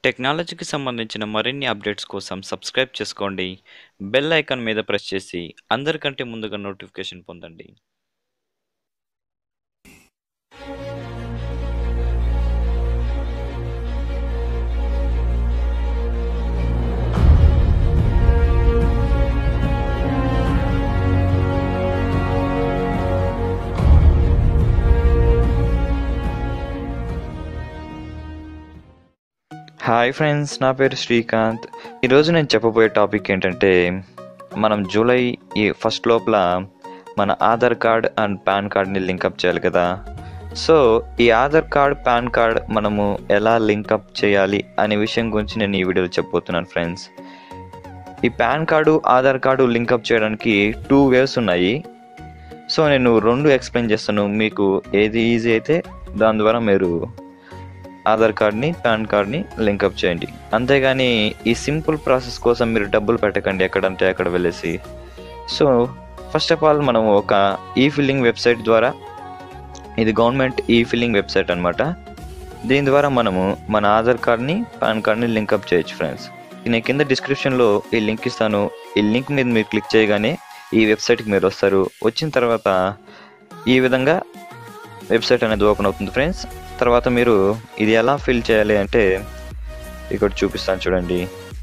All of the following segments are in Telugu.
టెక్నాలజీకి సంబంధించిన మరిన్ని అప్డేట్స్ కోసం సబ్స్క్రైబ్ చేసుకోండి బెల్ ఐకాన్ మీద ప్రెస్ చేసి అందరికంటే ముందుగా నోటిఫికేషన్ పొందండి హాయ్ ఫ్రెండ్స్ నా పేరు శ్రీకాంత్ ఈరోజు నేను చెప్పబోయే టాపిక్ ఏంటంటే మనం జూలై ఈ ఫస్ట్ లోపల మన ఆధార్ కార్డ్ అండ్ పాన్ కార్డ్ని లింకప్ చేయాలి కదా సో ఈ ఆధార్ కార్డ్ పాన్ కార్డ్ మనము ఎలా లింకప్ చేయాలి అనే విషయం గురించి నేను ఈ వీడియోలో చెప్పబోతున్నాను ఫ్రెండ్స్ ఈ PAN card Aadhaar card link up చేయడానికి టూ వేస్ ఉన్నాయి సో నేను రెండు ఎక్స్ప్లెయిన్ చేస్తాను మీకు ఏది ఈజీ అయితే దాని ద్వారా మీరు ఆధార్ కార్డ్ని పాన్ కార్డ్ని లింకప్ చేయండి అంతేగాని ఈ సింపుల్ ప్రాసెస్ కోసం మీరు డబ్బులు పెట్టకండి ఎక్కడంటే అక్కడ వెళ్ళేసి సో ఫస్ట్ ఆఫ్ ఆల్ మనం ఒక ఈ ఫిల్లింగ్ వెబ్సైట్ ద్వారా ఇది గవర్నమెంట్ ఈ ఫిల్లింగ్ వెబ్సైట్ అనమాట దీని ద్వారా మనము మన ఆధార్ కార్డ్ని పాన్ కార్డ్ని లింకప్ చేయొచ్చు ఫ్రెండ్స్ నేను కింద డిస్క్రిప్షన్లో ఈ లింక్ ఇస్తాను ఈ లింక్ మీద మీరు క్లిక్ చేయగానే ఈ వెబ్సైట్కి మీరు వస్తారు వచ్చిన తర్వాత ఈ విధంగా వెబ్సైట్ అనేది ఓపెన్ అవుతుంది ఫ్రెండ్స్ తర్వాత మీరు ఇది ఎలా ఫిల్ చేయాలి అంటే ఇక్కడ చూపిస్తాను చూడండి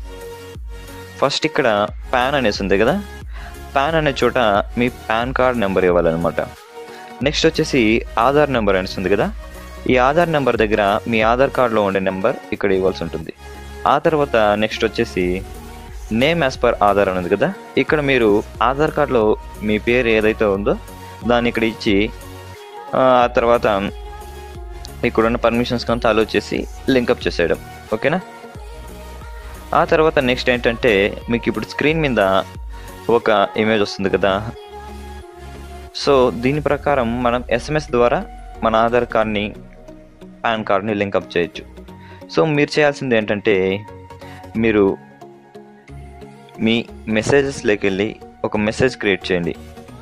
ఫస్ట్ ఇక్కడ పాన్ అనేసి ఉంది కదా పాన్ అనే చోట మీ పాన్ కార్డ్ నెంబర్ ఇవ్వాలన్నమాట నెక్స్ట్ వచ్చేసి ఆధార్ నెంబర్ అనేసి ఉంది కదా ఈ ఆధార్ నెంబర్ దగ్గర మీ ఆధార్ కార్డులో ఉండే నెంబర్ ఇక్కడ ఇవ్వాల్సి ఉంటుంది ఆ తర్వాత నెక్స్ట్ వచ్చేసి నేమ్ యాజ్ పర్ ఆధార్ అనేది కదా ఇక్కడ మీరు ఆధార్ కార్డులో మీ పేరు ఏదైతే ఉందో దాన్ని ఇక్కడ ఇచ్చి ఆ తర్వాత ఇక్కడున్న పర్మిషన్స్ కంతా అలో చేసి లింకప్ చేసేయడం ఓకేనా ఆ తర్వాత నెక్స్ట్ ఏంటంటే మీకు ఇప్పుడు స్క్రీన్ మీద ఒక ఇమేజ్ వస్తుంది కదా సో దీని ప్రకారం మనం ఎస్ఎంఎస్ ద్వారా మన ఆధార్ కార్డ్ని పాన్ కార్డ్ని లింకప్ చేయొచ్చు సో మీరు చేయాల్సింది ఏంటంటే మీరు మీ మెసేజెస్లోకి వెళ్ళి ఒక మెసేజ్ క్రియేట్ చేయండి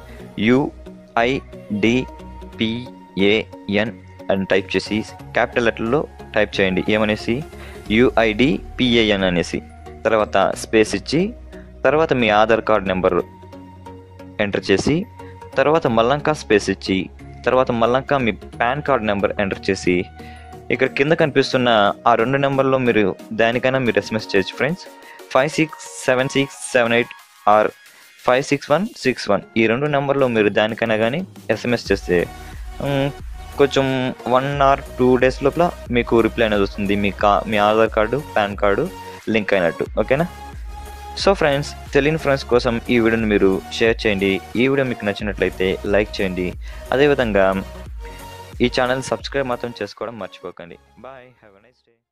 యుఐడిపిఏఎన్ అని టైప్ చేసి క్యాపిటల్ లెటర్లో టైప్ చేయండి ఏమనేసి యుఐడి పిఏఎన్ అనేసి తర్వాత స్పేస్ ఇచ్చి తర్వాత మీ ఆధార్ కార్డ్ నెంబర్ ఎంటర్ చేసి తర్వాత మల్లంకా స్పేస్ ఇచ్చి తర్వాత మల్లంకా మీ పాన్ కార్డ్ నెంబర్ ఎంటర్ చేసి ఇక్కడ కింద కనిపిస్తున్న ఆ రెండు నెంబర్లో మీరు దానికైనా మీరు ఎస్ఎంఎస్ చేయొచ్చు friends five six seven six seven eight or five six one six one ఈ రెండు నెంబర్లో మీరు దానికైనా కానీ ఎస్ఎంఎస్ చేస్తే కొంచెం వన్ ఆర్ టూ డేస్ లోపల మీకు రిప్లై అనేది వస్తుంది మీ కా మీ Aadhaar card PAN card link అయినట్టు ఓకేనా సో ఫ్రెండ్స్ తెలియని ఫ్రెండ్స్ కోసం ఈ వీడియోని మీరు షేర్ చేయండి ఈ వీడియో మీకు నచ్చినట్లయితే లైక్ చేయండి అదేవిధంగా ఈ ఛానల్ సబ్స్క్రైబ్ మాత్రం చేసుకోవడం మర్చిపోకండి bye have a nice day